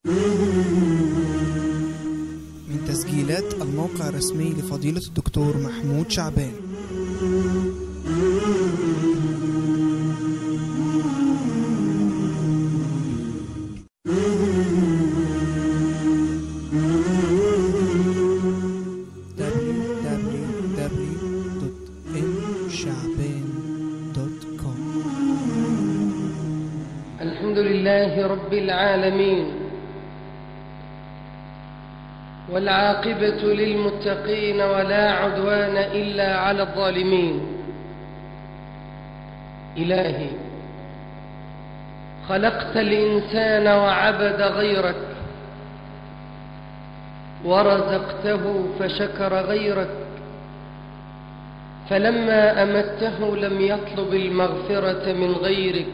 من تسجيلات الموقع الرسمي لفضيلة الدكتور محمود شعبان www.mshعبان.com الحمد لله رب العالمين والعاقبة للمتقين ولا عدوان إلا على الظالمين إلهي خلقت الإنسان وعبد غيرك ورزقته فشكر غيرك فلما أمته لم يطلب المغفرة من غيرك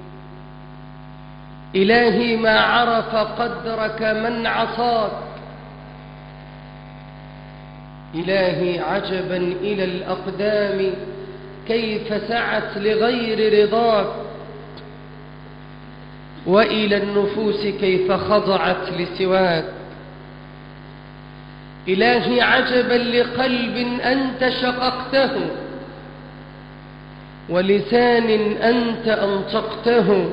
إلهي ما عرف قدرك من عصاك إلهي عجبا إلى الأقدام كيف سعت لغير رضاك وإلى النفوس كيف خضعت لسواك إلهي عجبا لقلب أنت شققته ولسان أنت أنطقته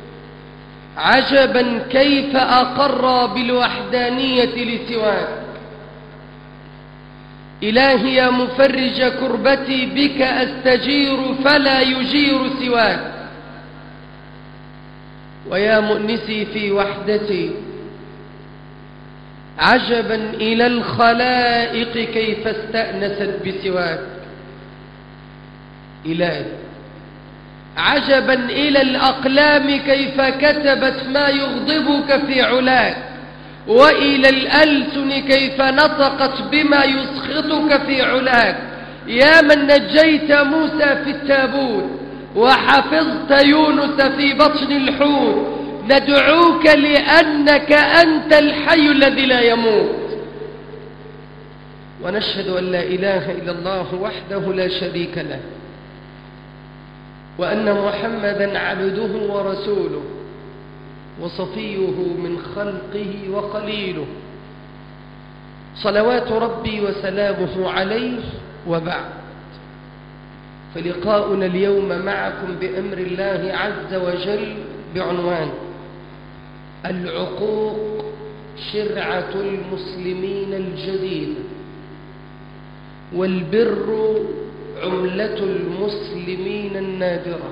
عجبا كيف أقر بالوحدانية لسواك إلهي يا مفرج كربتي بك أستجير فلا يجير سواك ويا مؤنسي في وحدتي عجبا إلى الخلائق كيف استأنست بسواك إلهي عجبا إلى الأقلام كيف كتبت ما يغضبك في علاك وإلى الألسن كيف نطقت بما يسخطك في علاك يا من نجيت موسى في التابوت وحفظت يونس في بطن الحوت ندعوك لأنك أنت الحي الذي لا يموت ونشهد أن لا إله إلا الله وحده لا شريك له وأن محمدا عبده ورسوله وصفيه من خلقه وقليله صلوات ربي وسلامه عليه وبعد فلقاؤنا اليوم معكم بأمر الله عز وجل بعنوان العقوق شرعة المسلمين الجديدة والبر عملة المسلمين النادرة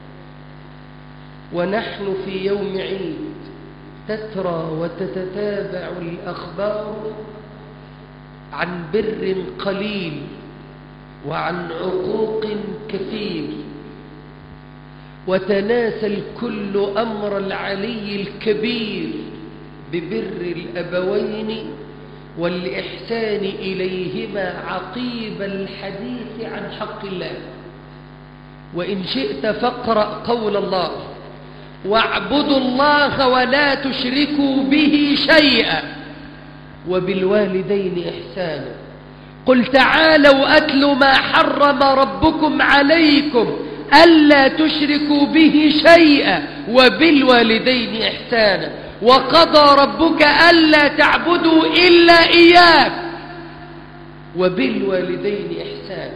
ونحن في يوم عيد تترى وتتتابع الأخبار عن بر قليل وعن عقوق كثير وتناسى الكل أمر العلي الكبير ببر الأبوين والإحسان إليهما عقيب الحديث عن حق الله وإن شئت فاقرأ قول الله واعبدوا الله ولا تشركوا به شيئا وبالوالدين إحسانا قل تعالوا أتل ما حرم ربكم عليكم ألا تشركوا به شيئا وبالوالدين إحسانا وقضى ربك ألا تعبدوا إلا إياه وبالوالدين إحسانا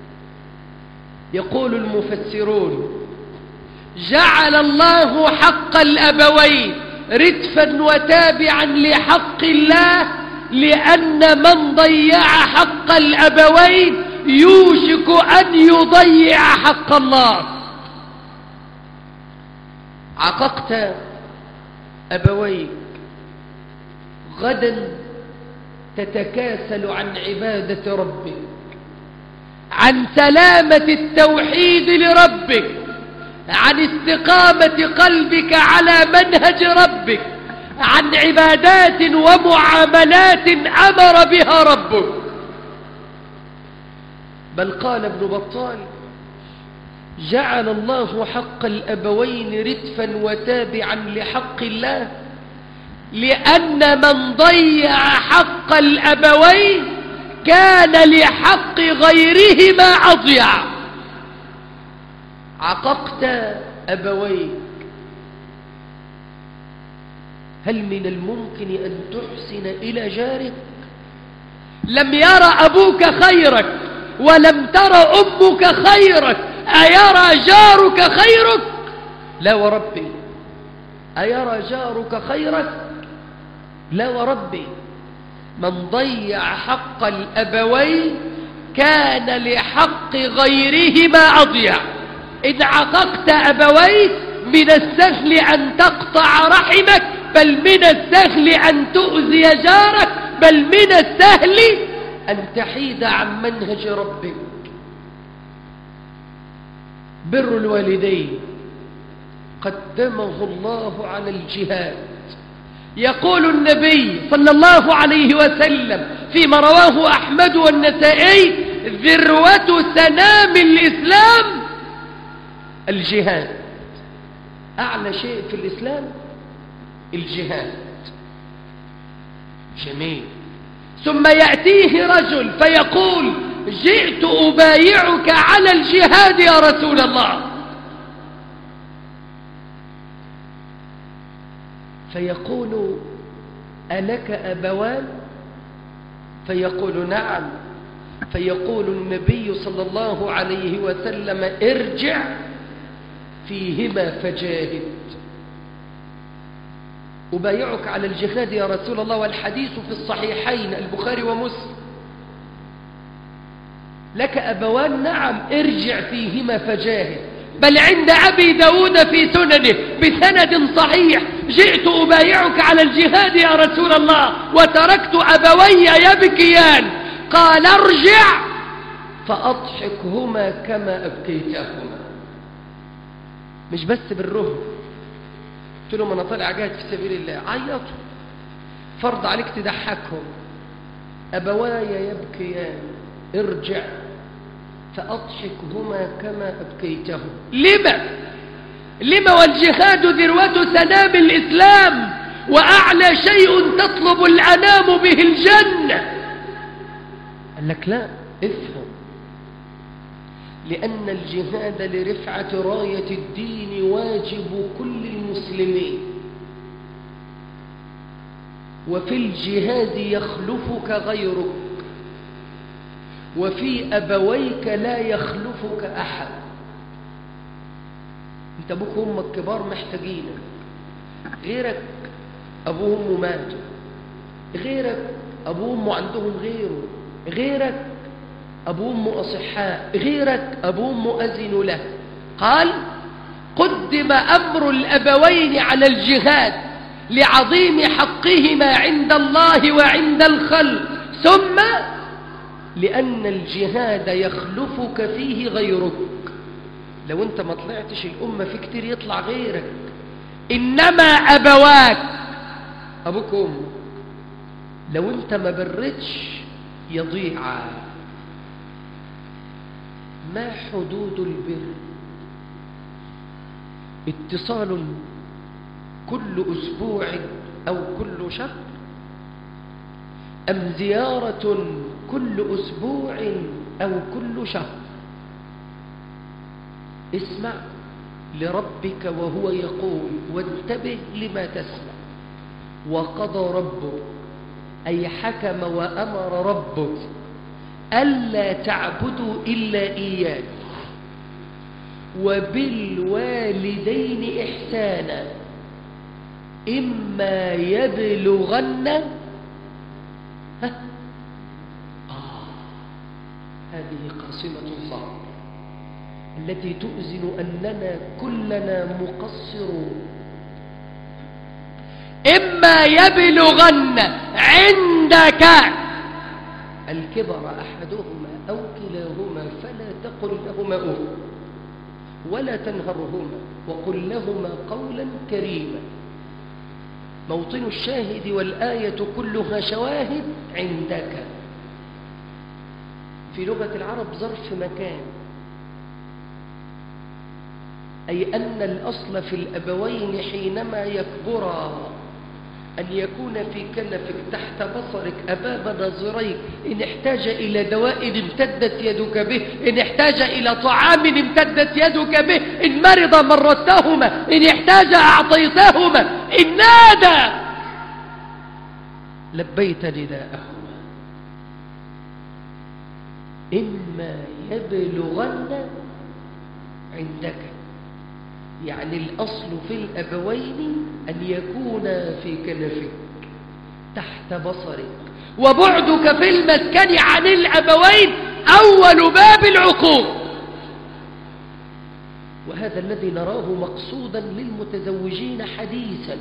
يقول المفسرون جعل الله حق الأبوين ردفا وتابعا لحق الله لأن من ضيع حق الأبوين يوشك أن يضيع حق الله عققت أبويك غدا تتكاسل عن عبادة ربك عن سلامة التوحيد لربك عن استقامة قلبك على منهج ربك عن عبادات ومعاملات أمر بها ربك بل قال ابن بطال جعل الله حق الأبوين ردفا وتابعا لحق الله لأن من ضيع حق الأبوين كان لحق غيرهما أضيع عققت أبويك هل من الممكن أن تحسن إلى جارك لم يرى أبوك خيرك ولم ترى أمك خيرك أيرى جارك خيرك لا وربي أيرى جارك خيرك لا وربي من ضيع حق الأبوين كان لحق غيرهما أضيع إن عققت أبويك من السهل أن تقطع رحمك بل من السهل أن تؤذي جارك بل من السهل أن تحيد عن منهج ربك بر الوالدين قدمه الله على الجهاد يقول النبي صلى الله عليه وسلم فيما رواه أحمد والنسائي ذروة سنام الإسلام الجهاد أعلى شيء في الإسلام الجهاد جميل ثم يأتيه رجل فيقول جئت أبايعك على الجهاد يا رسول الله فيقول ألك أبوان فيقول نعم فيقول النبي صلى الله عليه وسلم ارجع فيهما فجاهد أبايعك على الجهاد يا رسول الله والحديث في الصحيحين البخاري ومسلم لك أبوان نعم ارجع فيهما فجاهد بل عند أبي داود في سننه بسند صحيح جئت أبايعك على الجهاد يا رسول الله وتركت أبوي يبكيان قال ارجع فأضحكهما كما أبكيتهما مش بس بالرهب قلت لهم أنا طالع جاهد في سبيل الله عيطوا فرض عليك تضحكهم أبواي يبكيان ارجع فأضحكهما كما أبكيتهم لما لما والجهاد ذروة سنام الإسلام وأعلى شيء تطلب الأنام به الجنة قال لك لا افهم لأن الجهاد لرفعة راية الدين واجب كل المسلمين وفي الجهاد يخلفك غيرك وفي أبويك لا يخلفك أحد انت ابوك وامك كبار محتاجينك غيرك ابوه وامه ماتوا غيرك ابوه وامه عندهم غيره غيرك ابوه وامه اصحاء غيرك ابوه وامه اذنوا له قال قدم امر الابوين على الجهاد لعظيم حقهما عند الله وعند الخلق ثم لأن الجهاد يخلفك فيه غيرك لو انت ما طلعتش الأمة في كتير يطلع غيرك إنما أبواك أبوك وأمك لو انت ما برتش يضيعا ما حدود البر اتصال كل أسبوع أو كل شهر أم زيارة كل أسبوع أو كل شهر اسمع لربك وهو يقول وانتبه لما تسمع وقضى ربك أي حكم وأمر ربك ألا تعبدوا إلا إياه وبالوالدين إحسانا إما يبلغن ها؟ آه. هذه قاصمة الله التي تؤذن أننا كلنا مقصرون إما يبلغن عندك الكبر أحدهما أو كلاهما فلا تقل لهما أف ولا تنهرهما وقل لهما قولا كريما موطن الشاهد والآية كلها شواهد عندك في لغة العرب ظرف مكان أي أن الأصل في الأبوين حينما يكبرا أن يكون في كنفك تحت بصرك أمام ناظريك إن احتاج إلى دواء امتدت يدك به إن احتاج إلى طعام امتدت يدك به إن مرض مرتهما إن احتاج أعطيتهما إن نادى لبيت نداءهما إما يبلغن عندك يعني الأصل في الأبوين أن يكونا في كنفك تحت بصرك وبعدك في المسكن عن الأبوين أول باب العقوق وهذا الذي نراه مقصودا للمتزوجين حديثا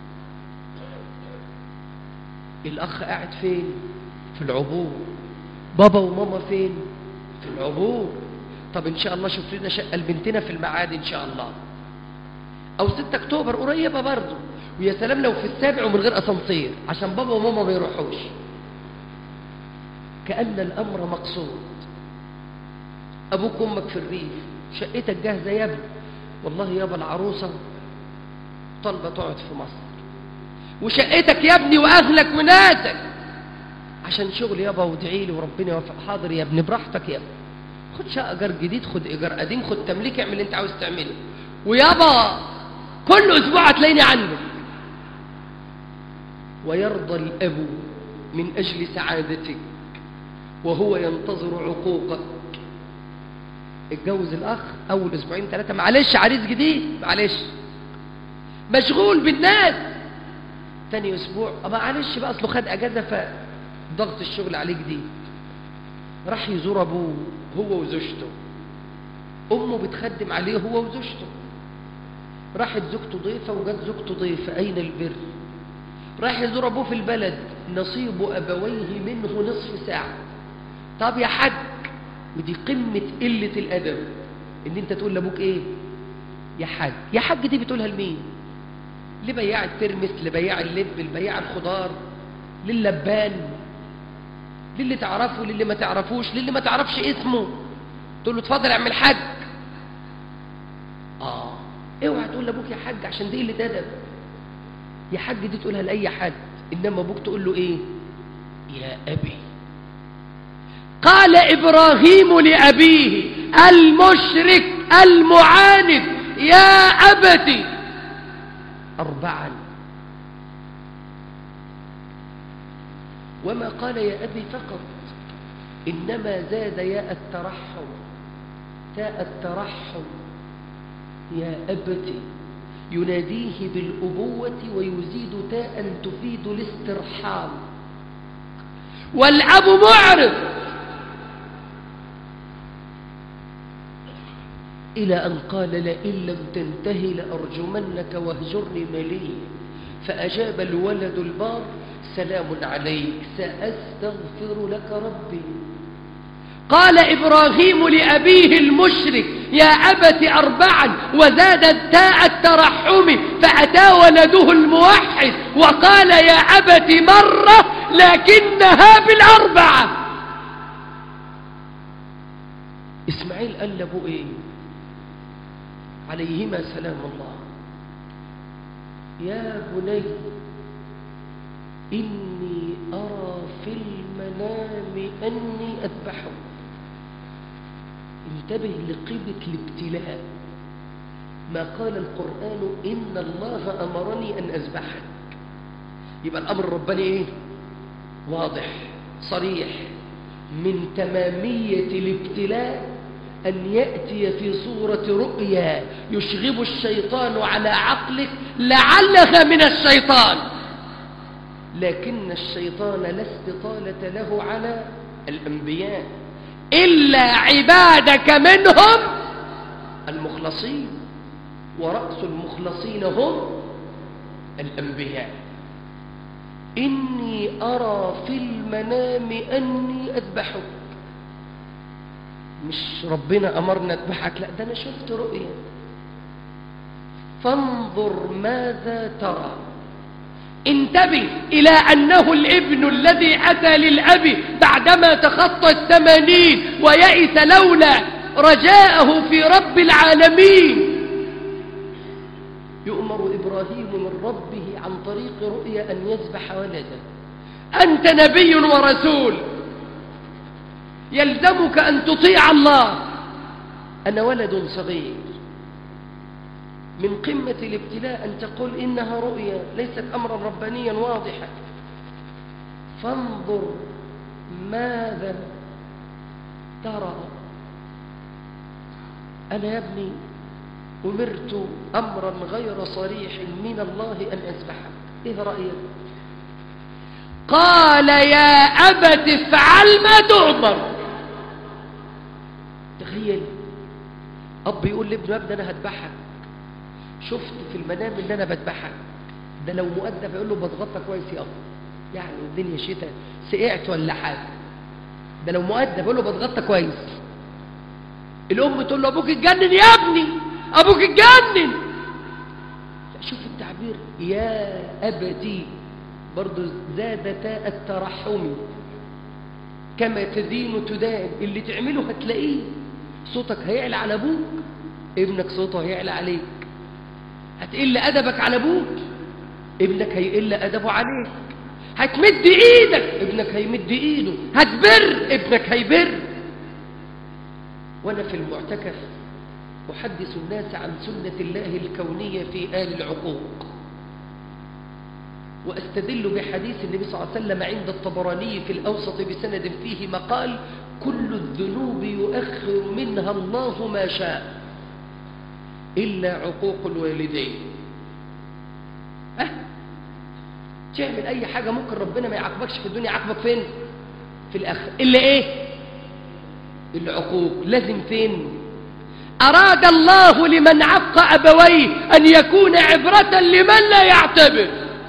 الأخ قاعد فين؟ في العبور بابا وماما فين؟ في العبور طب إن شاء الله شوف لنا شقة لبنتنا في المعاد إن شاء الله أو 6 أكتوبر قريبة برضه ويا سلام لو في السابع ومن غير أسانسير عشان بابا وماما ما يروحوش كأن الأمر مقصود أبوك وأمك في الريف شقتك جاهزة يا ابني والله يابا العروسة طالبة تقعد في مصر وشقتك يا ابني وأهلك وناسك عشان شغل يابا وادعي لي وربنا يوفق حاضر يا ابني براحتك يا ابني خد شقة إيجار جديد خد إيجار قديم خد تمليك اعمل اللي أنت عاوز تعمله ويابا كل أسبوع هتلاقيني عندك ويرضى الأب من أجل سعادتك وهو ينتظر عقوقك اتجوز الأخ أول أسبوعين ثلاثة معلش عريس جديد معلش مشغول بالناس تاني أسبوع معلش بقى أصله خد أجازة فضغط الشغل عليه جديد راح يزور أبوه هو وزوجته أمه بتخدم عليه هو وزوجته راحت زوجته ضيفة وجت زوجته ضيفة أين البر راح يزور أبوه في البلد نصيب أبويه منه نصف ساعة طب يا حاج ودي قمة قلة الأدب إن أنت تقول لأبوك إيه يا حاج يا حاج دي بتقولها لمين لبياع الترمس لبياع اللب لبياع الخضار لللبان للي تعرفه للي ما تعرفوش للي ما تعرفش اسمه تقول له اتفضل يا عم الحاج اه اوعى تقول لابوك يا حاج عشان دي قله ادب يا حاج دي تقولها لاي حد انما ابوك تقول له ايه يا ابي قال ابراهيم لابيه المشرك المعاند يا ابت اربعا وما قال يا ابي فقط انما زاد ياء الترحم تاء الترحم يا أبت يناديه بالأبوة ويزيد تاء تفيد الاسترحام والأب معرض إلى أن قال لئن لم تنتهي لأرجمنك واهجرني مليا فأجاب الولد البار سلام عليك سأستغفر لك ربي قال إبراهيم لأبيه المشرك يا أبت أربعا وزاد التاء الترحم فأتى ولده الموحد وقال يا أبت مرة لكنها بالأربعة إسماعيل قال لأبوه إيه عليهما سلام الله يا بني إني أرى في المنام أني أذبحك انتبه لقيمة الابتلاء ما قال القرآن إن الله أمرني أن أذبحك يبقى الأمر الرباني إيه؟ واضح صريح من تمامية الابتلاء أن يأتي في صورة رؤيا يشغب الشيطان على عقلك لعلها من الشيطان لكن الشيطان لا استطالة له على الأنبياء إلا عبادك منهم المخلصين ورأس المخلصين هم الأنبياء إني أرى في المنام أني أذبحك مش ربنا أمرنا أذبحك لا ده أنا شفت رؤيا فانظر ماذا ترى انتبه إلى أنه الابن الذي أتى للأب بعدما تخطى الثمانين ويئس لولا رجاءه في رب العالمين يؤمر إبراهيم من ربه عن طريق رؤيا أن يذبح ولده أنت نبي ورسول يلزمك أن تطيع الله أنا ولد صغير من قمة الابتلاء أن تقول إنها رؤيا ليست أمرا ربانيا واضحا فانظر ماذا ترى أنا يا ابني أمرت أمرا غير صريح من الله أن أذبحك إيه رأيك قال يا أبت افعل ما تؤمر تخيل أب يقول لابنه يا ابني أنا هذبحك شفت في المنام إن أنا بذبحك ده لو مؤدب يقول له بتغطى كويس يا أب يعني الدنيا شتاء سقعت ولا حاجة ده لو مؤدب يقول له بتغطى كويس الأم تقول له أبوك اتجنن يا ابني أبوك اتجنن لا شوف التعبير يا أبتي برضو زاد تاء الترحم كما تدين تدان اللي تعمله هتلاقيه صوتك هيعلى على أبوك ابنك صوته هيعلى عليك هتقل أدبك على أبوك ابنك هيقل أدبه عليك هتمد إيدك ابنك هيمد إيده هتبر ابنك هيبر وأنا في المعتكف أحدث الناس عن سنة الله الكونية في آل العقوق وأستدل بحديث النبي صلى الله عليه وسلم عند الطبراني في الأوسط بسند فيه مقال كل الذنوب يؤخر منها الله ما شاء إلا عقوق الوالدين أه تعمل أي حاجة ممكن ربنا ما يعاقبكش في الدنيا يعاقبك فين في الآخر إلا إيه العقوق لازم فين أراد الله لمن عق أبويه أن يكون عبرة لمن لا يعتبر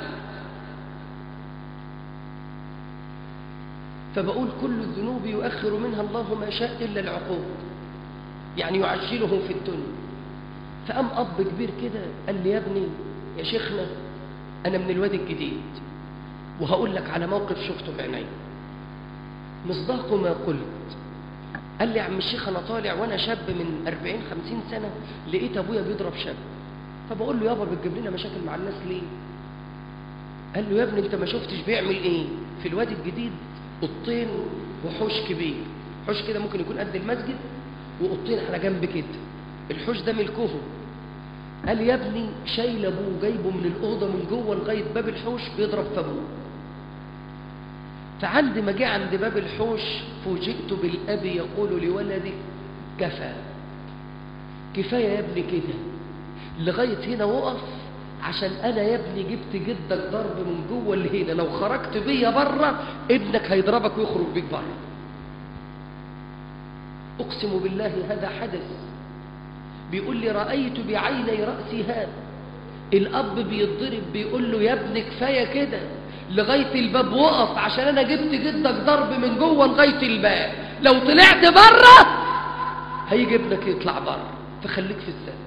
فبقول كل الذنوب يؤخر منها الله ما شاء إلا العقوق يعني يعجله في الدنيا فقام أب كبير كده قال لي يا ابني يا شيخنا أنا من الوادي الجديد وهقول لك على موقف شفته بعيني مصداق ما قلت قال لي يا عم الشيخ أنا طالع وأنا شاب من 40 50 سنة لقيت أبويا بيضرب شاب فبقول له يابا بتجيب لنا مشاكل مع الناس ليه قال له يا ابني انت ما شفتش بيعمل ايه في الوادي الجديد قطين وحوش كبير حوش كده ممكن يكون قد المسجد وقطين على جنب كده الحوش ده ملكهم قال يا ابني شايل ابوه جايبه من الاوضه من جوه لغايه باب الحوش بيضرب في ابوه فعند ما جه عند باب الحوش فوجئت بالاب يقول لولدي كفى كفايه يا ابني كده لغايه هنا وقف عشان انا يا ابني جبت جدك ضرب من جوه لهنا لو خرجت بيا بره ابنك هيضربك ويخرج بيك بره اقسم بالله هذا حدث بيقول لي رايت بعيني راسي هذا الاب بيتضرب بيقول له يا ابني كفايه كده لغايه الباب وقف عشان انا جبت جدك ضرب من جوه لغايه الباب لو طلعت بره هيجي ابنك يطلع بره فخليك في السد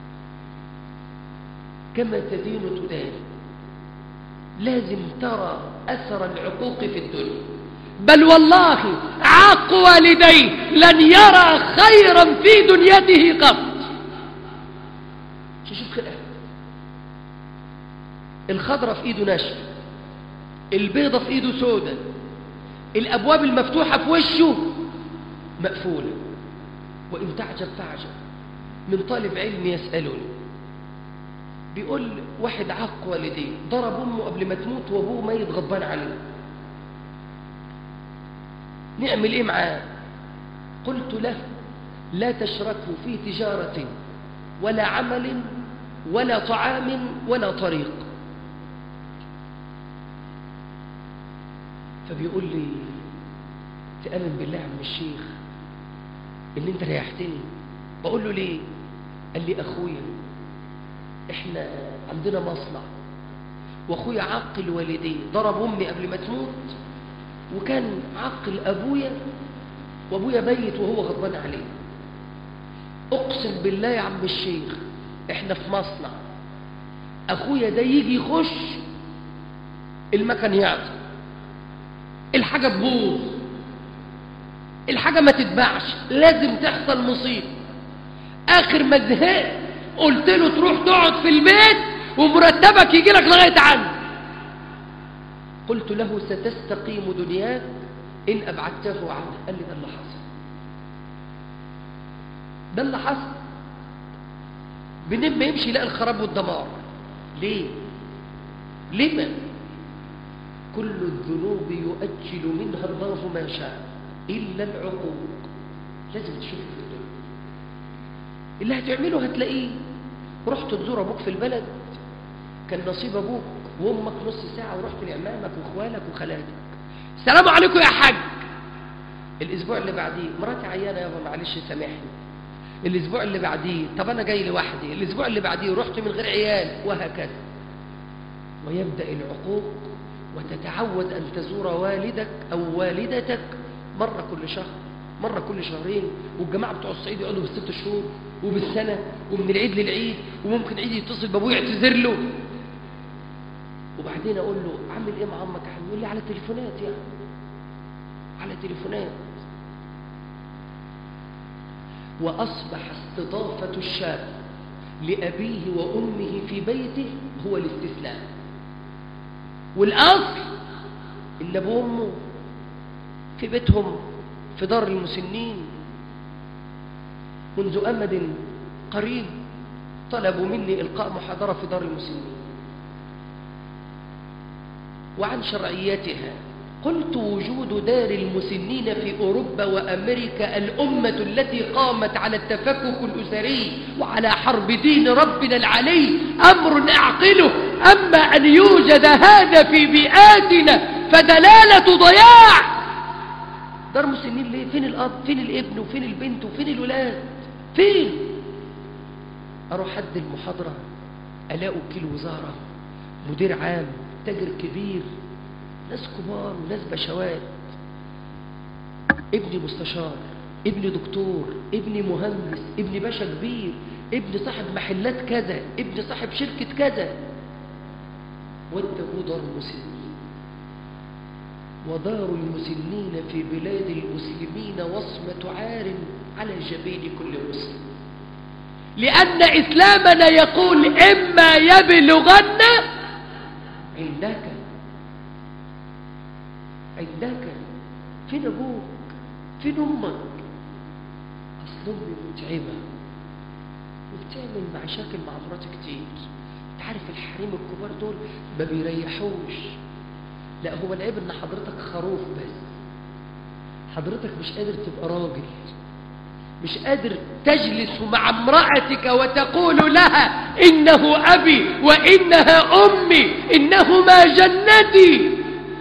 كما تدين تدان لازم ترى أثر العقوق في الدنيا بل والله عاق والديه لن يرى خيرا في دنيته قط شوف كده الخضرة في ايده ناشفة البيضة في ايده سودة الابواب المفتوحة في وشه مقفولة وان تعجب تعجب من طالب علم يسألني بيقول واحد عاق والديه ضرب امه قبل ما تموت وابوه ميت غضبان عليه نعمل ايه معاه قلت له لا تشركوا في تجارة ولا عمل ولا طعام ولا طريق فبيقول لي تأمن بالله عم الشيخ ان انت ريحتني بقول له ليه قال لي اخويا احنا عندنا مصنع واخويا عقل والديه ضرب امي قبل ما تموت وكان عقل ابويا وابويا ميت وهو غضبان عليه اقسم بالله يا عم الشيخ احنا في مصنع اخويا ده يجي يخش المكن يعطي الحاجه تبوظ الحاجه ما تتباعش لازم تحصل مصيبه اخر ما زهقت قلت له تروح تقعد في البيت ومرتبك يجي لك لغايه عندي قلت له ستستقيم دنياك ان ابعدته عنه قال لي ده اللي حصل ده اللي حصل بنم يمشي يلاقي الخراب والدمار ليه ليه ما كل الذنوب يؤجل منها الله ما شاء إلا العقوق لازم تشوفه في الدنيا اللي هتعمله هتلاقيه رحت تزور أبوك في البلد كان نصيب أبوك وأمك نص ساعة ورحت لعمامك وإخوالك وخالاتك السلام عليكم يا حاج الأسبوع اللي بعديه مراتي عيانة يابا معلش سامحني الأسبوع اللي بعديه طب أنا جاي لوحدي الأسبوع اللي بعديه رحت من غير عيال وهكذا ويبدأ العقوق وتتعود أن تزور والدك أو والدتك مرة كل شهر مرة كل شهرين والجماعة بتوع الصعيد يقعدوا بالست شهور وبالسنة ومن العيد للعيد وممكن عيد يتصل بابوه يعتذر له وبعدين أقول له عامل إيه مع أمك يا حبيبي يقول لي على تليفونات يعني على تليفونات وأصبح استضافة الشاب لأبيه وأمه في بيته هو الاستسلام والأصل اللي أبوه وأمه في بيتهم في دار المسنين منذ أمد قريب طلبوا مني إلقاء محاضرة في دار المسنين وعن شرعيتها قلت وجود دار المسنين في أوروبا وأمريكا الأمة التي قامت على التفكك الأسري وعلى حرب دين ربنا العلي أمر أعقله أما أن يوجد هذا في بيئاتنا فدلالة ضياع دار مسنين ليه فين الأب فين الابن وفين البنت وفين الولاد فين أروح حد المحاضرة ألاقي وكيل وزارة مدير عام تاجر كبير ناس كبار وناس بشوات ابني مستشار ابني دكتور ابني مهندس ابني باشا كبير ابني صاحب محلات كذا ابني صاحب شركة كذا وانتهوا دار المسنين ودار المسنين في بلاد المسلمين وصمة عار على جبين كل مسلم لأن إسلامنا يقول إما يبلغن عندك عندك فين أبوك فين أمك أصل أمي متعبة وبتعمل مشاكل مع مراتي كتير انت عارف الحريم الكبار دول ما بيريحوش لا هو العيب ان حضرتك خروف بس حضرتك مش قادر تبقى راجل مش قادر تجلس مع امرأتك وتقول لها إنه أبي وإنها أمي إنهما جنتي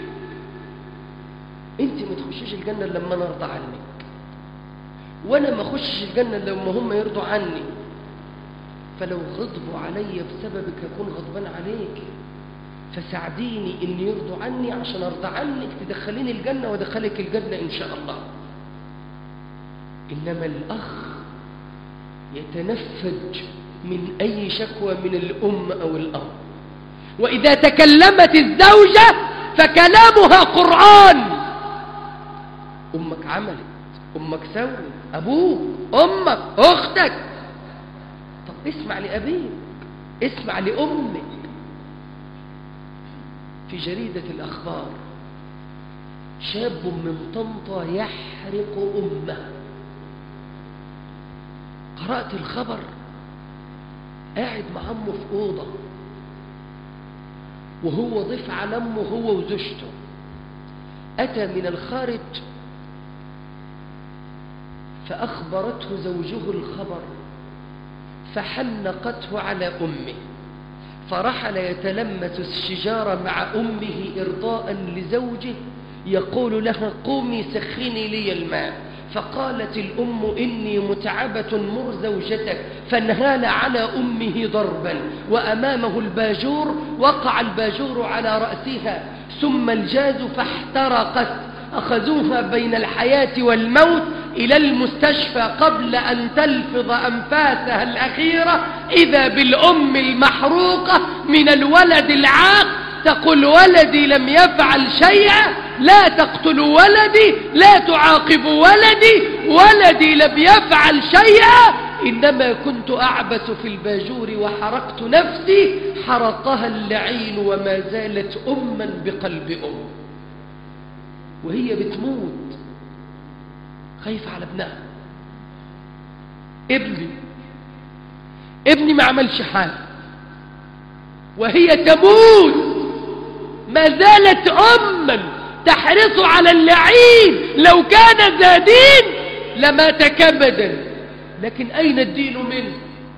انت ما تخشيش الجنة لما انا ارضى عنك وانا ما اخشش الجنة لما هم يرضوا عني فلو غضبوا علي بسببك اكون غضبان عليك فساعديني ان يرضوا عني عشان ارضى عنك تدخليني الجنة وادخلك الجنة ان شاء الله انما الاخ يتنفج من اي شكوى من الام او الاب واذا تكلمت الزوجة فكلامها قرآن أمك عملت أمك سوت أبوك أمك أختك طب اسمع لأبيك اسمع لأمك في جريدة الأخبار شاب من طنطا يحرق أمه قرأت الخبر قاعد مع أمه في أوضة وهو ضيف على أمه هو وزوجته أتى من الخارج فأخبرته زوجه الخبر فحنقته على أمه فرحل يتلمس الشجار مع أمه إرضاء لزوجه يقول لها قومي سخني لي الماء فقالت الأم إني متعبة مر زوجتك فانهال على أمه ضربا وأمامه الباجور وقع الباجور على رأسها ثم الجاز فاحترقت أخذوها بين الحياة والموت إلى المستشفى قبل أن تلفظ أنفاسها الأخيرة إذا بالأم المحروقة من الولد العاق تقول ولدي لم يفعل شيئا لا تقتلوا ولدي لا تعاقبوا ولدي ولدي لم يفعل شيئا إنما كنت أعبث في الباجور وحرقت نفسي حرقها اللعين وما زالت أما بقلب أم وهي بتموت خايفة على ابنها ابني ابني ما عملش حاجة وهي تموت ما زالت أما تحرص على اللعين لو كان ذا دين لمات كبدا لكن أين الدين منه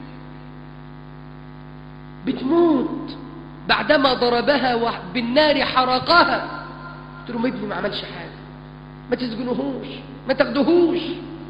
بتموت بعدما ضربها بالنار حرقها قلت له ما ابني ما عملش حاجة ما تسجنهوش ما تاخدهوش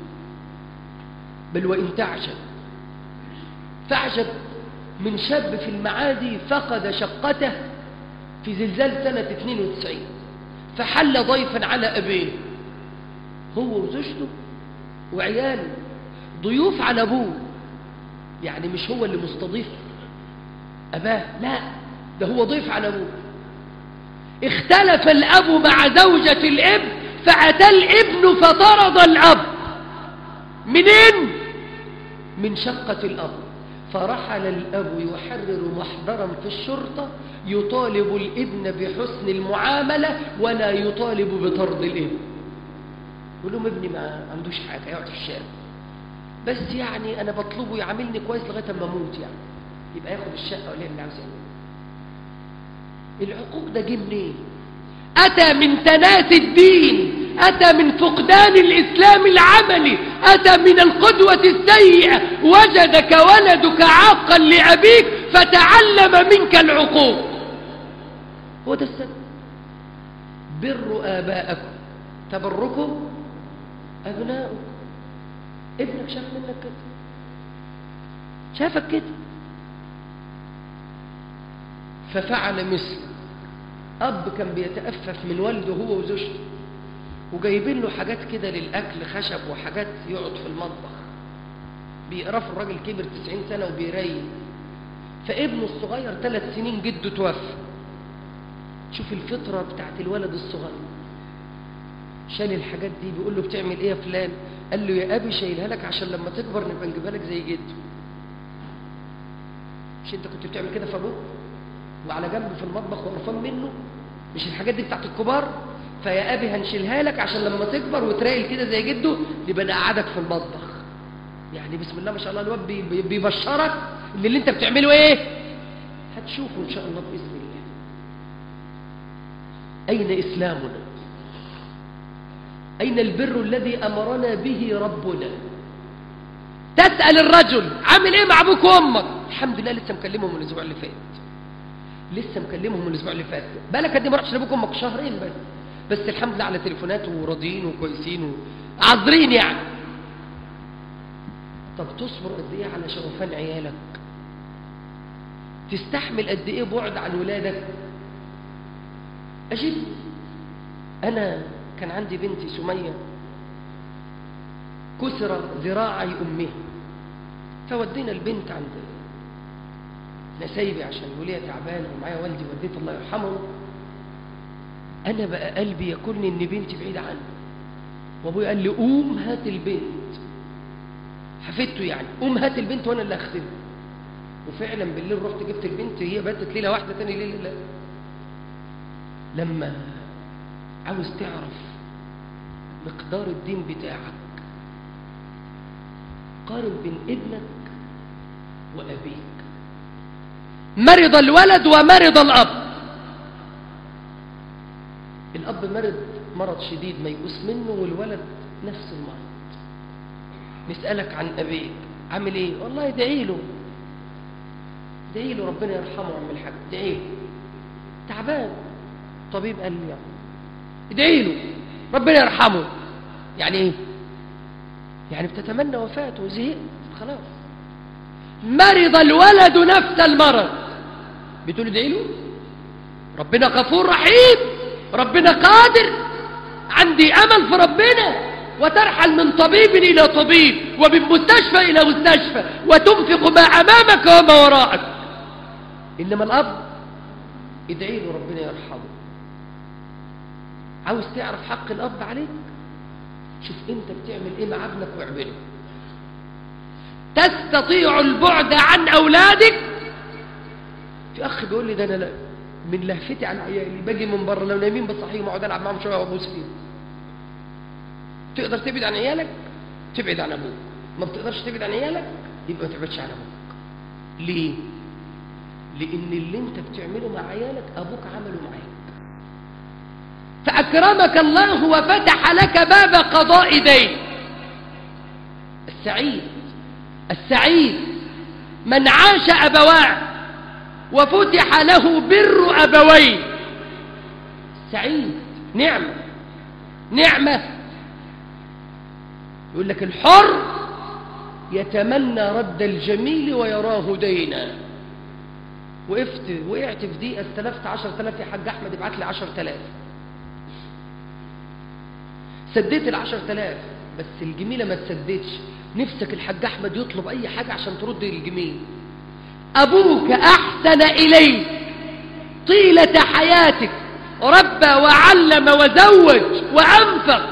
بل وإن تعجب فاعجب من شاب في المعادي فقد شقته في زلزال سنة 92 فحل ضيفا على أبيه هو وزوجته وعياله ضيوف على أبوه يعني مش هو اللي مستضيف أباه لا ده هو ضيف على أبوه اختلف الأب مع زوجة الابن فأتى الابن فطرد الأب منين؟ من شقة الأب فرحل الأب يحرر محضرا في الشرطة يطالب الابن بحسن المعاملة ولا يطالب بطرد الابن يقول لهم ابني ما عندوش حاجة يقعد في الشارع بس يعني أنا بطلبه يعاملني كويس لغاية ما أموت يعني يبقى ياخد الشقة ولا اللي عاوز يعمله العقوق ده جه منين؟ أتى من تناس الدين أتى من فقدان الإسلام العملي أتى من القدوة السيئة وجدك ولدك عاقا لأبيك فتعلم منك العقوق هو ده السبب بروا آباءكم تبركم أبناؤكم ابنك شاف منك كده شافك كده ففعل مثل أب كان بيتأفف من والده هو وزوجته وجايبين له حاجات كده للأكل خشب وحاجات يقعد في المطبخ بيقرفوا الراجل كبر 90 سنة وبيريل فابنه الصغير ثلاث سنين جده توفى شوف الفطرة بتاعت الولد الصغير شال الحاجات دي بيقول له بتعمل ايه يا فلان قال له يا ابي شايلها لك عشان لما تكبر نبقى نجيبها لك زي جده مش انت كنت بتعمل كده في ابوك وعلى جنب في المطبخ وقرفان منه مش الحاجات دي بتاعت الكبار فيا ابي هنشيلها لك عشان لما تكبر وتراقل كده زي جده نبقى نقعدك في المطبخ يعني بسم الله ما شاء الله الواد بي- بيبشرك ان اللي انت بتعمله ايه هتشوفه ان شاء الله باذن الله اين اسلامنا اين البر الذي امرنا به ربنا تسال الرجل عامل ايه مع ابوك وامك الحمد لله لسه مكلمهم من الاسبوع اللي فات لسه مكلمهم من الاسبوع اللي فات بالك قد إيه ما رحتش لابوك وامك شهرين بس بس الحمد لله على تليفونات وراضيين وكويسين وعذرين يعني طب تصبر قد ايه على شرفان عيالك تستحمل قد ايه بعد عن ولادك اجيب انا كان عندي بنتي سميه كسر ذراعي امها فودينا البنت عند نسايبي عشان الوليه تعبانه ومعايا والدي وديت الله يرحمه انا بقى قلبي ياكلني ان بنتي بعيده عني وابويا قال لي قوم هات البنت حفدته يعني قوم هات البنت وانا اللي هخدمها وفعلا بالليل رحت جبت البنت هي باتت ليله واحده تاني ليله لا لما عاوز تعرف مقدار الدين بتاعك قارن بين ابنك وابيك مرض الولد ومرض الاب الاب مرض مرض شديد ميؤوس منه والولد نفس المرض نسألك عن أبيك عامل إيه؟ والله ادعي له ادعي له ربنا يرحمه عم الحاج ادعي له تعبان طبيب قال لي يعني ادعي له ربنا يرحمه يعني إيه؟ يعني بتتمنى وفاته وزهقت خلاص مرض الولد نفس المرض بتقول ادعي له ربنا غفور رحيم ربنا قادر عندي أمل في ربنا وترحل من طبيب إلى طبيب ومن مستشفى إلى مستشفى وتنفق ما أمامك وما وراءك إنما الأب ادعي له ربنا يرحمه عاوز تعرف حق الأب عليك شوف أنت بتعمل إيه مع ابنك واعمله تستطيع البعد عن أولادك في أخ بيقول لي ده أنا لا من لهفتي عن عيالي باجي من بره لو نايمين بصحيهم اقعد العب معاهم شويه وابوس فيهم تقدر تبعد عن عيالك تبعد عن ابوك ما بتقدرش تبعد عن عيالك يبقى ما تبعدش عن ابوك ليه لان اللي انت بتعمله مع عيالك ابوك عمله معاك فأكرمك الله وفتح لك باب قضاء دين السعيد السعيد من عاش أبواه وفتح له بر أبويه سعيد نعمة نعمة يقول لك الحر يتمنى رد الجميل ويراه دينا وقفت وقعت في دقيقة استلفت عشر تلاف يا حاج أحمد ابعت لي عشر تلاف سديت العشر تلاف بس الجميلة ما تسددش نفسك الحاج أحمد يطلب أي حاجة عشان ترد الجميل أبوك أحسن إليك طيلة حياتك ربى وعلم وزوج وأنفق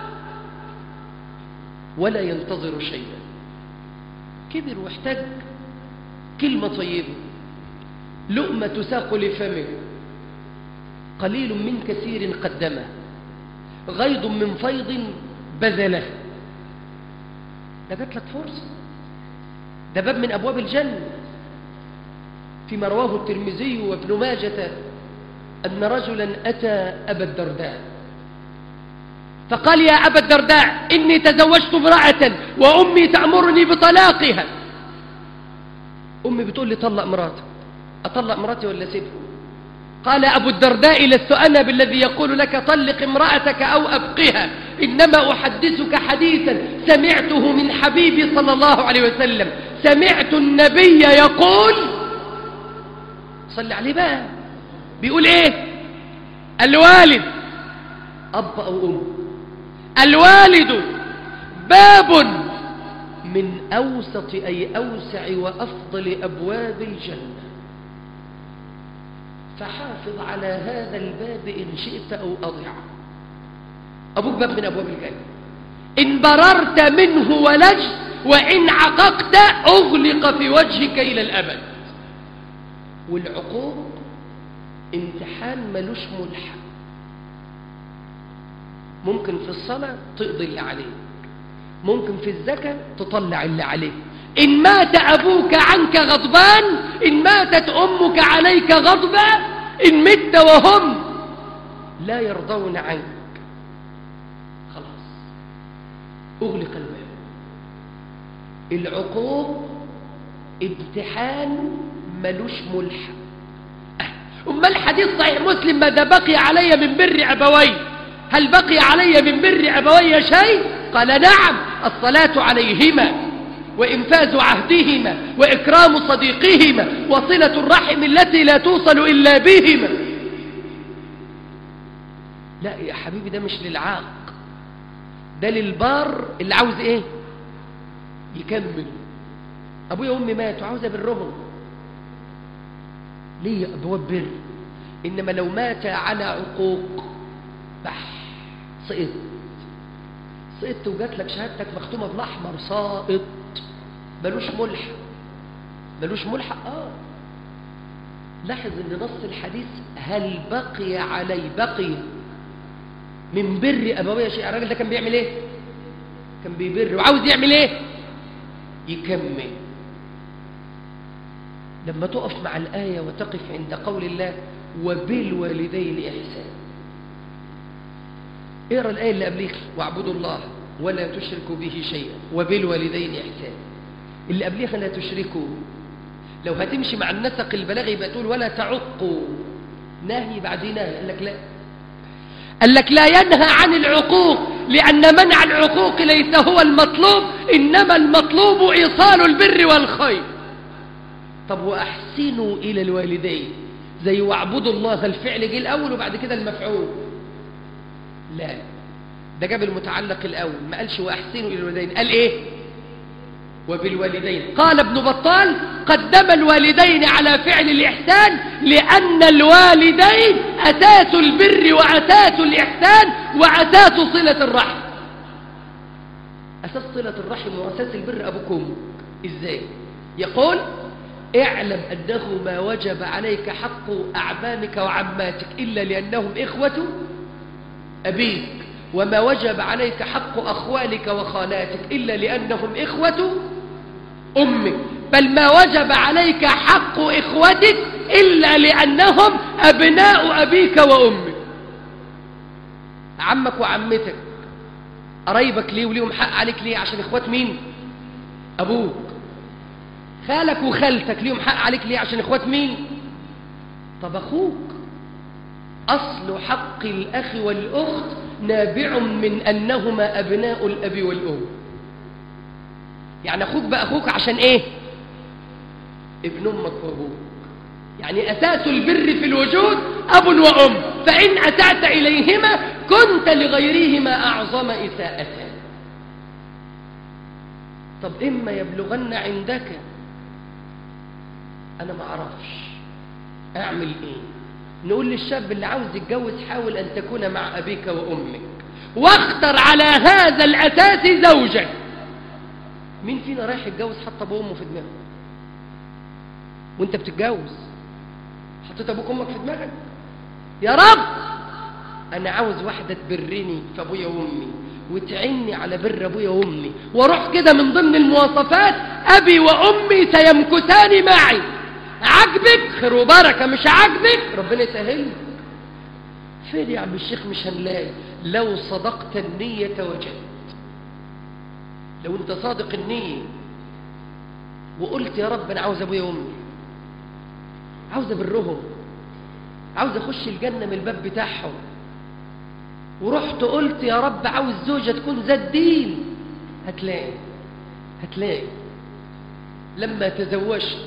ولا ينتظر شيئا كبر واحتاج كلمة طيبة لقمة تساق لفمه قليل من كثير قدمه غيض من فيض بذله ده جات لك فرصة ده باب من أبواب الجنة فيما رواه الترمذي وابن ماجة أن رجلا أتى أبا الدرداء فقال يا أبا الدرداء إني تزوجت امرأة وأمي تأمرني بطلاقها أمي بتقول لي طلق مراتك أطلق مراتي ولا سيبها قال أبو الدرداء لست أنا بالذي يقول لك طلق امرأتك أو أبقها إنما أحدثك حديثا سمعته من حبيبي صلى الله عليه وسلم سمعت النبي يقول صلي عليه بقى بيقول ايه الوالد أب أو أم الوالد باب من أوسط أي أوسع وأفضل أبواب الجنة فحافظ على هذا الباب إن شئت أو أضع أبوك باب من أبواب الجنة إن بررت منه ولجت وإن عققت أغلق في وجهك إلى الأبد والعقوق امتحان ملوش ملحق ممكن في الصلاة تقضي اللي عليك ممكن في الزكاة تطلع اللي عليك إن مات أبوك عنك غضبان إن ماتت أمك عليك غضبا إن مت وهم لا يرضون عنك خلاص أغلق الباب العقوق امتحان ملوش ملحق أما الحديث صحيح مسلم ماذا بقي علي من بر أبوي هل بقي علي من بر أبوي شيء قال نعم الصلاة عليهما وإنفاذ عهدهما وإكرام صديقهما وصلة الرحم التي لا توصل إلا بهما لا يا حبيبي ده مش للعاق ده للبار اللي عاوز ايه يكمل ابويا وامي ماتوا عاوز ابرهم ليه ابواب بر انما لو مات على عقوق بح سقط سقطت وجات لك شهادتك مختومه بالاحمر ساقط ملوش ملحق ملوش ملحق اه لاحظ ان نص الحديث هل بقي علي بقي من بر ابويا شيء الراجل ده كان بيعمل ايه كان بيبر وعاوز يعمل ايه يكمل لما تقف مع الآية وتقف عند قول الله وبالوالدين إحسان اقرا الآية اللي قبليك واعبدوا الله ولا تشركوا به شيئا وبالوالدين إحسان اللي قبليها لا تشركوا لو هتمشي مع النسق البلاغي يبقى تقول ولا تعقوا نهي بعد نهي قال لك لا قال لك لا ينهى عن العقوق لأن منع العقوق ليس هو المطلوب إنما المطلوب إيصال البر والخير طب وأحسنوا إلى الوالدين زي واعبدوا الله الفعل جه الأول وبعد كده المفعول لا ده جاب المتعلق الأول ما قالش وأحسنوا إلى الوالدين قال إيه وبالوالدين قال ابن بطال قدم الوالدين على فعل الإحسان لأن الوالدين أساس البر وأساس الإحسان وأساس صلة الرحم أساس صلة الرحم وأساس البر أبوكم إزاي يقول اعلم أنه ما وجب عليك حق أعمامك وعماتك إلا لأنهم إخوة أبيك وما وجب عليك حق أخوالك وخالاتك إلا لأنهم إخوة أمك بل ما وجب عليك حق إخوتك إلا لأنهم أبناء أبيك وأمك عمك وعمتك قرايبك ليه وليهم حق عليك ليه عشان اخوات مين ابوك خالك وخالتك ليهم حق عليك ليه عشان اخوات مين طب اخوك اصل حق الاخ والاخت نابع من انهما ابناء الاب والام يعني اخوك بقى اخوك عشان ايه ابن امك وابوك يعني اساس البر في الوجود اب وام فان اسات اليهما كنت لغيرهما اعظم اساءه طب اما يبلغن عندك انا ما اعرفش اعمل ايه نقول للشاب اللي عاوز يتجوز حاول ان تكون مع ابيك وامك واختر على هذا الاساس زوجك مين فينا رايح يتجوز حط ابوه وامه في دماغه وانت بتتجوز حطيت ابوك وامك في دماغك يا رب انا عاوز واحده تبرني في ابويا وامي وتعني على بر ابويا وامي واروح كده من ضمن المواصفات ابي وامي سيمكثان معي عجبك خير وبركه مش عجبك ربنا يسهل لك. فين يا عم الشيخ مش هنلاقي لو صدقت النيه وجدت لو انت صادق النيه وقلت يا رب انا عاوز ابويا وامي عاوز ابرهم عاوز اخش الجنه من الباب بتاعهم ورحت قلت يا رب عاوز زوجة تكون ذات دين هتلاقي هتلاقي لما تزوجت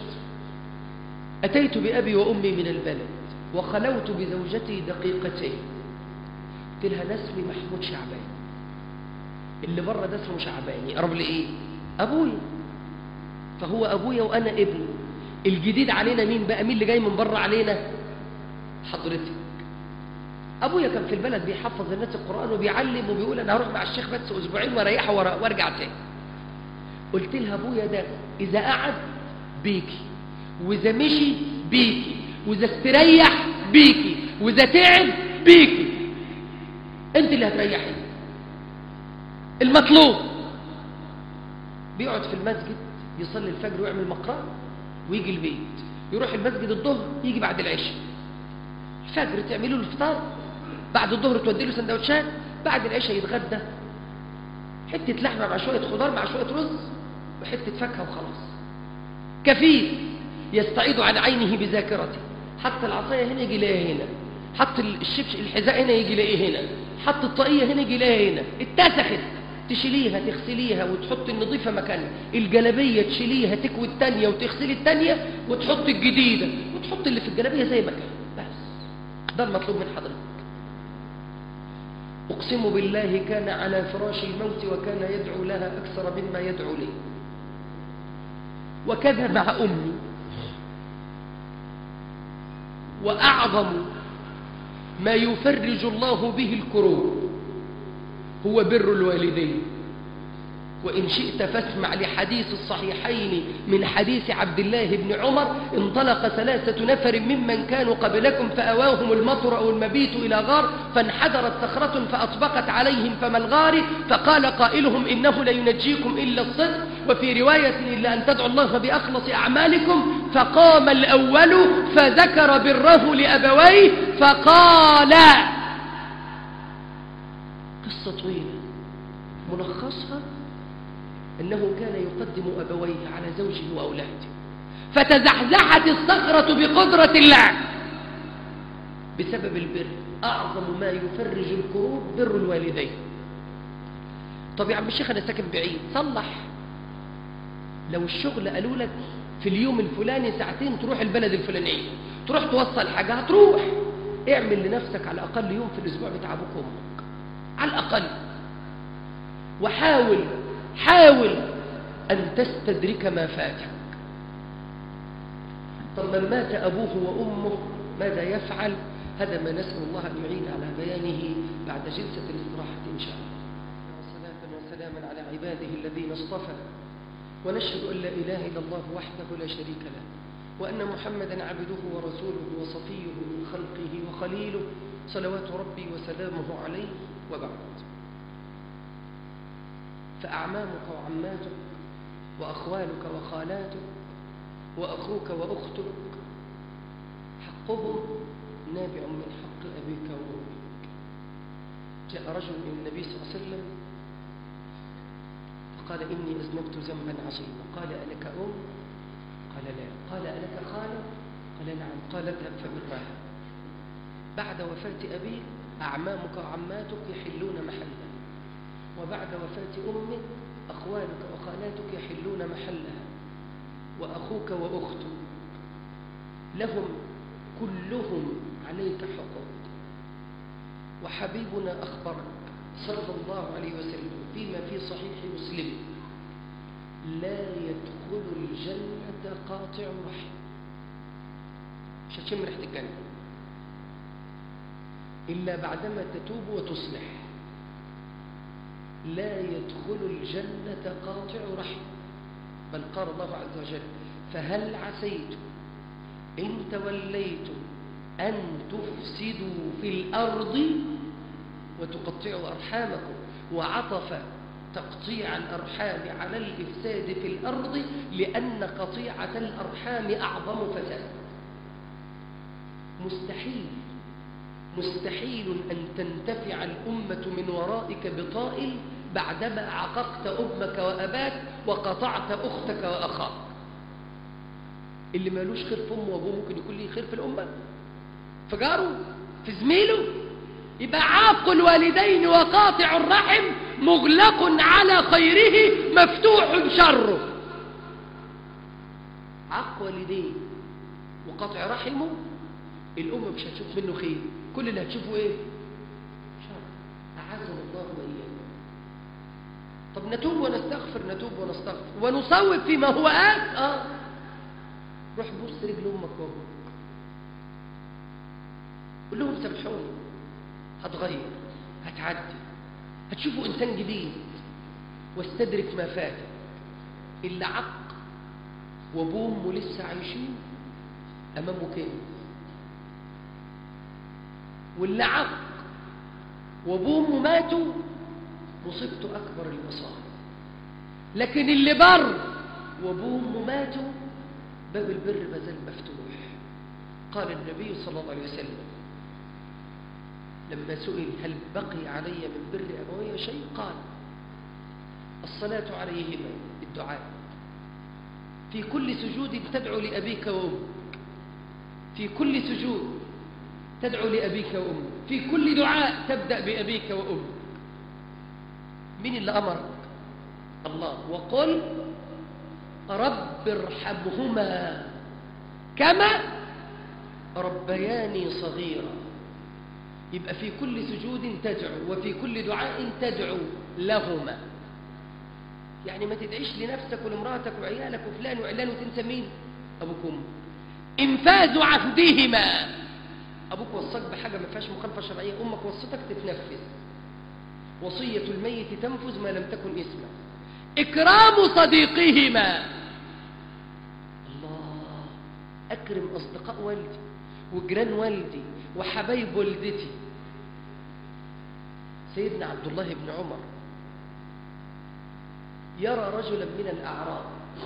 أتيت بأبي وأمي من البلد وخلوت بزوجتي دقيقتين قلت لها ده اسمي محمود شعبان اللي بره ده اسمه شعباني قرب لي ايه ابويا فهو ابويا وانا ابنه الجديد علينا مين بقى مين اللي جاي من بره علينا حضرتك ابويا كان في البلد بيحفظ الناس القران وبيعلم وبيقول انا هروح مع الشيخ بس اسبوعين واريحه وارجع تاني قلت لها ابويا ده اذا قعد بيكي واذا مشي بيكي واذا استريح بيكي واذا تعب بيكي انت اللي هتريحي المطلوب بيقعد في المسجد يصلي الفجر ويعمل مقرأة ويجي البيت يروح المسجد الظهر يجي بعد العشاء الفجر تعملوا له الفطار بعد الظهر تودي له سندوتشات بعد العشاء يتغدى حته لحمه مع شويه خضار مع شويه رز وحته فاكهه وخلاص كفيف يستعيد عن عينه بذاكرته حتى العصايه هنا يجي يلاقيها هنا حط الشبش الحذاء هنا يجي يلاقيه هنا حط الطاقيه هنا يجي يلاقيها هنا اتسخت تشيليها تغسليها وتحط النظيفه مكانها الجلابيه تشيليها تكوي الثانيه وتغسلي الثانيه وتحط الجديده وتحط اللي في الجلابيه زي ما كان بس ده المطلوب من حضرتك أقسم بالله كان على فراش الموت وكان يدعو لها أكثر مما يدعو لي وكذا مع أمي وأعظم ما يفرج الله به الكروب هو بر الوالدين وإن شئت فاسمع لحديث الصحيحين من حديث عبد الله بن عمر انطلق ثلاثة نفر ممن كانوا قبلكم فأواهم المطر أو المبيت إلى غار فانحدرت صخرة فأطبقت عليهم فما الغار فقال قائلهم إنه لينجيكم إلا الصدق وفي رواية إلا أن تدعوا الله بأخلص أعمالكم فقام الأول فذكر بره لأبويه فقال قصة طويلة ملخصها أنه كان يقدم أبويه على زوجه وأولاده فتزحزحت الصخرة بقدرة الله بسبب البر أعظم ما يفرج الكروب بر الوالدين طب يا عم الشيخ أنا ساكن بعيد صلح لو الشغل قالوا لك في اليوم الفلاني ساعتين تروح البلد الفلانية تروح توصل حاجة هتروح اعمل لنفسك على الأقل يوم في الأسبوع بتاع أبوك وأمك على الأقل وحاول حاول أن تستدرك ما فاتك طب من مات أبوه وأمه ماذا يفعل هذا ما نسأل الله أن يعين على بيانه بعد جلسة الاستراحة إن شاء الله وصلاة وسلاما على عباده الذين اصطفى ونشهد أن لا إله إلا الله وحده لا شريك له وأن محمدا عبده ورسوله وصفيه من خلقه وخليله صلوات ربي وسلامه عليه وبعد فأعمامك وعماتك وأخوالك وخالاتك وأخوك وأختك حقهم نابع من حق أبيك وأمك جاء رجل من النبي صلى الله عليه وسلم فقال إني أذنبت ذنبا عظيما قال ألك أم قال لا قال ألك خالة قال نعم قال اذهب فبرها بعد وفاة أبيك أعمامك وعماتك يحلون محلها وبعد وفاة أمك أخوالك وخالاتك يحلون محلها وأخوك وأختك لهم كلهم عليك حقوق وحبيبنا أخبرك صلى الله عليه وسلم فيما في صحيح مسلم لا يدخل الجنة قاطع رحم مش هتشم ريحة الجنة إلا بعدما تتوب وتصلح لا يدخل الجنة قاطع رحم بل قال الله عز وجل فهل عسيتم إن توليتم أن تفسدوا في الأرض وتقطعوا أرحامكم وعطف تقطيع الأرحام على الإفساد في الأرض لأن قطيعة الأرحام أعظم فساد مستحيل مستحيل أن تنتفع الأمة من ورائك بطائل بعدما عققت أمك وأباك وقطعت أختك وأخاك اللي مالوش خير في أمه وأبوه ممكن يكون ليه خير في الأمة في جاره في زميله يبقى عاق الوالدين وقاطع الرحم مغلق على خيره مفتوح شره عاق والديه وقاطع رحمه الأمة مش هتشوف منه خير كل اللي هتشوفه ايه شر أعزنا الله وإياكم طب نتوب ونستغفر نتوب ونستغفر ونصوب فيما هو آت آه روح بص رجل أمك وأبوك قول لهم سامحوني هتغير هتعدي هتشوفوا إنسان جديد واستدرك ما فات اللي عق وابوه وامه لسه عايشين امامه كنز واللي عق وابوه وامه ماتوا مصيبته اكبر المصائب لكن اللي بر وابوه وامه ماتوا باب البر ما زال مفتوح قال النبي صلى الله عليه وسلم لما سئل هل بقي علي من بر ابوي شيء قال الصلاه عليهما الدعاء في كل سجود تدعو لأبيك وأمك في كل سجود تدعو لأبيك وأمك في كل دعاء تبدأ بأبيك وأمك من اللي أمرك الله وقل رب ارحمهما كما ربياني صغيرا يبقى في كل سجود تدعو وفي كل دعاء تدعو لهما يعني ما تدعيش لنفسك ولمراتك وعيالك وفلان وعلان وتنسى مين أبوك وأمك إنفاذ عهدهما أبوك وصاك بحاجة ما فيهاش مخالفة شرعية أمك وصتك تتنفذ وصية الميت تنفذ ما لم تكن اسمه إكرام صديقهما الله أكرم أصدقاء والدي وجيران والدي وحبايب والدتي سيدنا عبد الله بن عمر يرى رجلا من الأعراب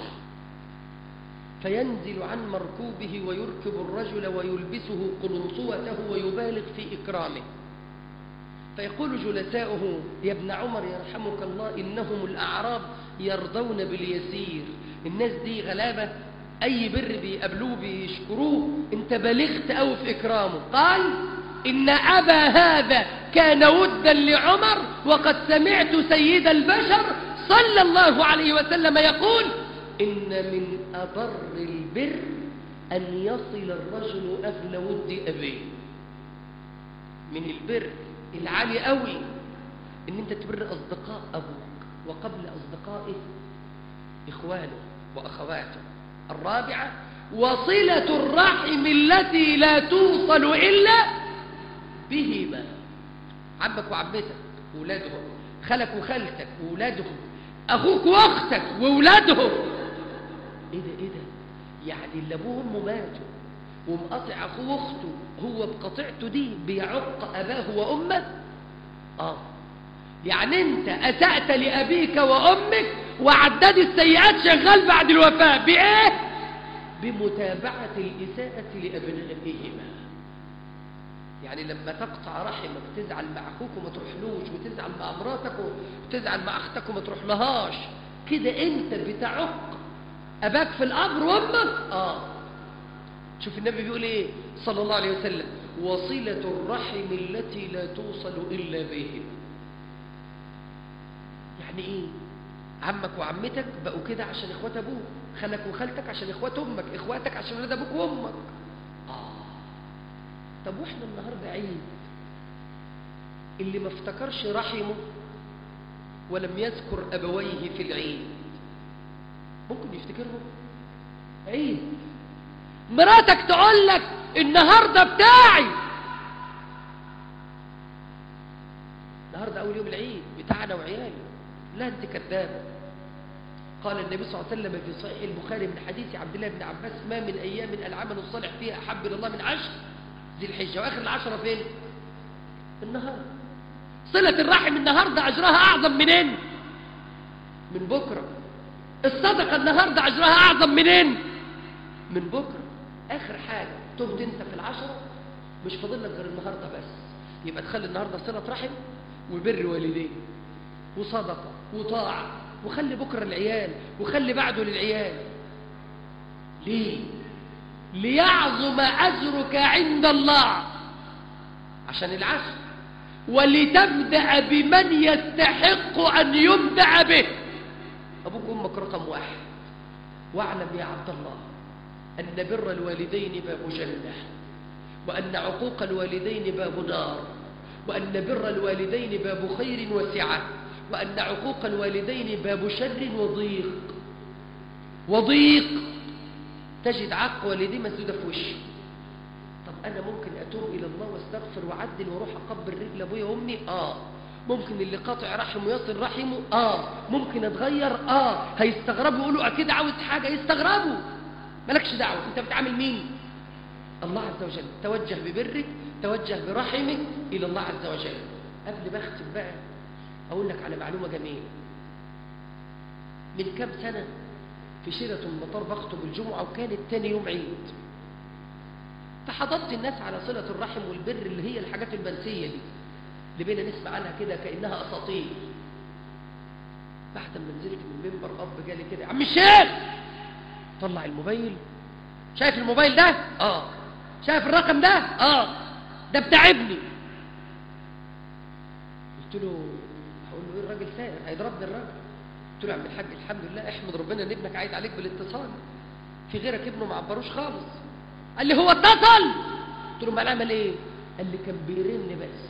فينزل عن مركوبه ويركب الرجل ويلبسه قلنصوته ويبالغ في إكرامه فيقول جلساؤه يا ابن عمر يرحمك الله إنهم الأعراب يرضون باليسير الناس دي غلابة أي بر بيقابلوه بيشكروه انت بلغت أو في إكرامه قال إن أبا هذا كان ودا لعمر وقد سمعت سيد البشر صلى الله عليه وسلم يقول إن من أبر البر أن يصل الرجل أهل ود أبيه من البر العالي قوي إن أنت تبر أصدقاء أبوك وقبل أصدقائه إخوانه وأخواته الرابعة وصلة الرحم التي لا توصل إلا بهما عمك وعمتك وولادهم خلك وخالتك وولادهم أخوك وأختك وولادهم إيه ده إيه ده يعني اللي أبوه وأمه ماتوا ومقاطع أخوه وأخته هو بقطيعته دي بيعق أباه وأمه آه يعني أنت أسأت لأبيك وأمك وعداد السيئات شغال بعد الوفاة بإيه؟ بمتابعة الإساءة لأبنائهما يعني لما تقطع رحمك تزعل مع اخوك وما تروحلوش وتزعل مع مراتك وتزعل مع اختك وما تروح لهاش كده انت بتعق اباك في القبر وامك اه شوف النبي بيقول ايه صلى الله عليه وسلم وصلة الرحم التي لا توصل الا بهم يعني ايه عمك وعمتك بقوا كده عشان اخوات ابوك خالك وخالتك عشان اخوات امك اخواتك عشان ولاد ابوك وامك اه طب واحنا النهارده عيد اللي ما افتكرش رحمه ولم يذكر ابويه في العيد ممكن يفتكرهم عيد مراتك تقول لك النهارده بتاعي النهارده اول يوم العيد بتاعنا وعيالي لا انت كذابه قال النبي صلى الله عليه وسلم في صحيح البخاري من حديث عبد الله بن عباس ما من ايام العمل الصالح فيها احب الى الله من عشر ذي الحجه واخر العشره فين النهارده صله الرحم النهارده اجرها اعظم منين من بكره الصدقه النهارده اجرها اعظم منين من بكره اخر حاجه تهد انت في العشره مش فاضل لك غير النهارده بس يبقى تخلي النهارده صله رحم وبر والدين وصدقه وطاعه وخلي بكره العيال وخلي بعده للعيال ليه ليعظم اجرك عند الله عشان العشر ولتبدا بمن يستحق ان يبدا به ابوك وامك رقم واحد واعلم يا عبد الله ان بر الوالدين باب جنه وان عقوق الوالدين باب نار وان بر الوالدين باب خير وسعه وأن عقوق الوالدين باب شر وضيق وضيق تجد عق والدي مسدودة في وشه طب أنا ممكن أتوب إلى الله واستغفر وأعدل وأروح أقبل رجل أبويا وأمي آه ممكن اللي قاطع رحمه يصل رحمه آه ممكن أتغير آه هيستغربوا يقولوا أكيد عاوز حاجة يستغربوا مالكش دعوة أنت بتعامل مين الله عز وجل توجه ببرك توجه برحمك إلى الله عز وجل قبل ما أختم بقى أقول لك على معلومة جميلة من كام سنة في شيرة المطار بخطب الجمعة وكانت تاني يوم عيد فحضرت الناس على صلة الرحم والبر اللي هي الحاجات المنسية دي اللي بينا نسمع عنها كده كأنها أساطير بعد ما نزلت من المنبر أب جالي كده عم الشيخ طلع الموبايل شايف الموبايل ده؟ اه شايف الرقم ده؟ اه ده بتاع ابني قلت له هقول له ايه الراجل سائر هيضربني الراجل قلت له يا عم الحاج الحمد لله احمد ربنا ان ابنك عايد عليك بالاتصال في غيرك ابنه ما عبروش خالص قال لي هو اتصل قلت له امال عمل ايه قال لي كان بيرن بس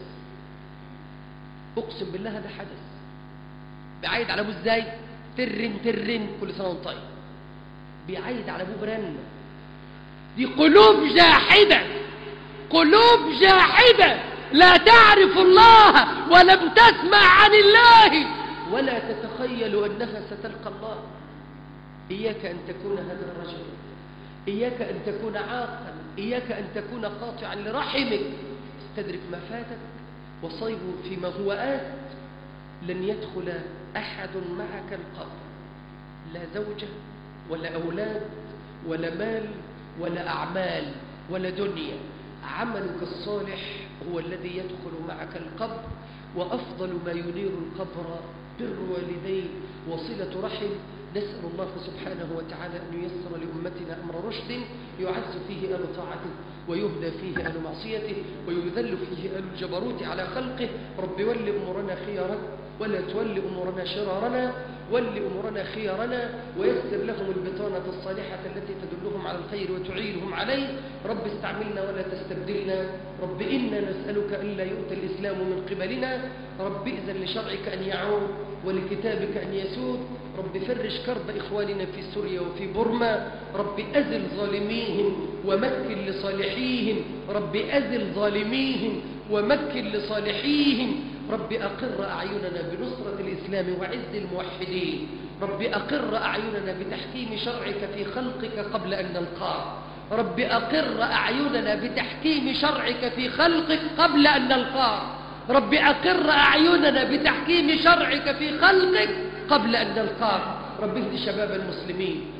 اقسم بالله هذا حدث بيعايد على ابوه ازاي ترن ترن كل سنه وانت طيب بيعايد على ابوه برنه دي قلوب جاحده قلوب جاحده لا تعرف الله ولم تسمع عن الله ولا تتخيل أنها ستلقى الله إياك أن تكون هذا الرجل إياك أن تكون عاقا إياك أن تكون قاطعا لرحمك استدرك ما فاتك وصيب فيما هو آت لن يدخل أحد معك القبر لا زوجة ولا أولاد ولا مال ولا أعمال ولا دنيا عملك الصالح هو الذي يدخل معك القبر وأفضل ما ينير القبر بر والدين وصلة رحم نسأل الله سبحانه وتعالى أن ييسر لأمتنا أمر رشد يعز فيه أهل طاعته ويهدى فيه أهل معصيته ويذل فيه أهل الجبروت على خلقه رب ول أمورنا خيارا ولا تول أمورنا شرارنا ول أمورنا خيارنا ويسر لهم البطانة الصالحة التي تدلهم على الخير وتعينهم عليه رب استعملنا ولا تستبدلنا رب إنا نسألك ألا يؤتى الإسلام من قبلنا رب إذن لشرعك أن يعود ولكتابك أن يسود رب فرج كرب إخواننا في سوريا وفي بورما رب أزل ظالميهم ومكن لصالحيهم رب أزل ظالميهم ومكن لصالحيهم رب أقر أعيننا بنصرة الإسلام وعز الموحدين رب أقر أعيننا بتحكيم شرعك في خلقك قبل أن نلقاك رب أقر أعيننا بتحكيم شرعك في خلقك قبل أن نلقاك رب أقر أعيننا بتحكيم شرعك في خلقك قبل أن نلقاك رب اهد شباب المسلمين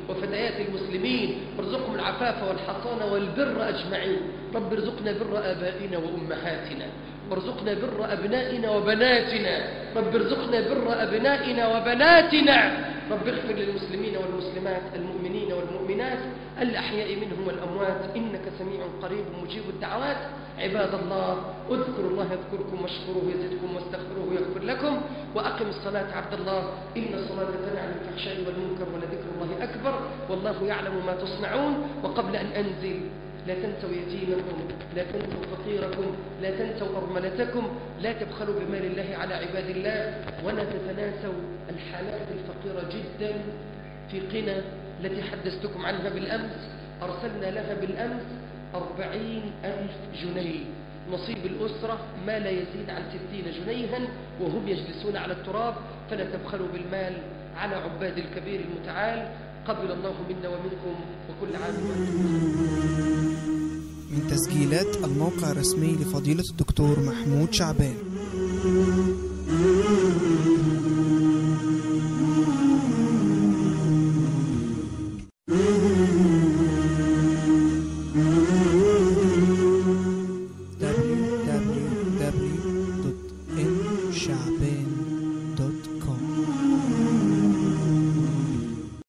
وفتيات المسلمين وارزقهم العفاف والحصانة والبر أجمعين رب ارزقنا بر آبائنا وأمهاتنا وارزقنا بر أبنائنا وبناتنا رب ارزقنا بر أبنائنا وبناتنا رب اغفر للمسلمين والمسلمات المؤمنين والمؤمنات الأحياء منهم والأموات إنك سميع قريب مجيب الدعوات عباد الله اذكروا الله يذكركم واشكروه يزدكم واستغفروه يغفر لكم وأقم الصلاة عبد الله إن الصلاة تنهى عن الفحشاء والمنكر ولذكر الله أكبر والله يعلم ما تصنعون وقبل أن أنزل لا تنسوا يتيمكم لا تنسوا فقيركم لا تنسوا أرملتكم لا تبخلوا بمال الله على عباد الله ولا تتناسوا الحالات الفقيرة جدا في قنا التي حدثتكم عنها بالأمس أرسلنا لها بالأمس أربعين ألف جنيه نصيب الأسرة ما لا يزيد عن ستين جنيها وهم يجلسون على التراب فلا تبخلوا بالمال على عباد الكبير المتعال قبل الله منا ومنكم وكل عام وأنتم بخير. من تسجيلات الموقع الرسمي لفضيلة الدكتور محمود شعبان www.mshaban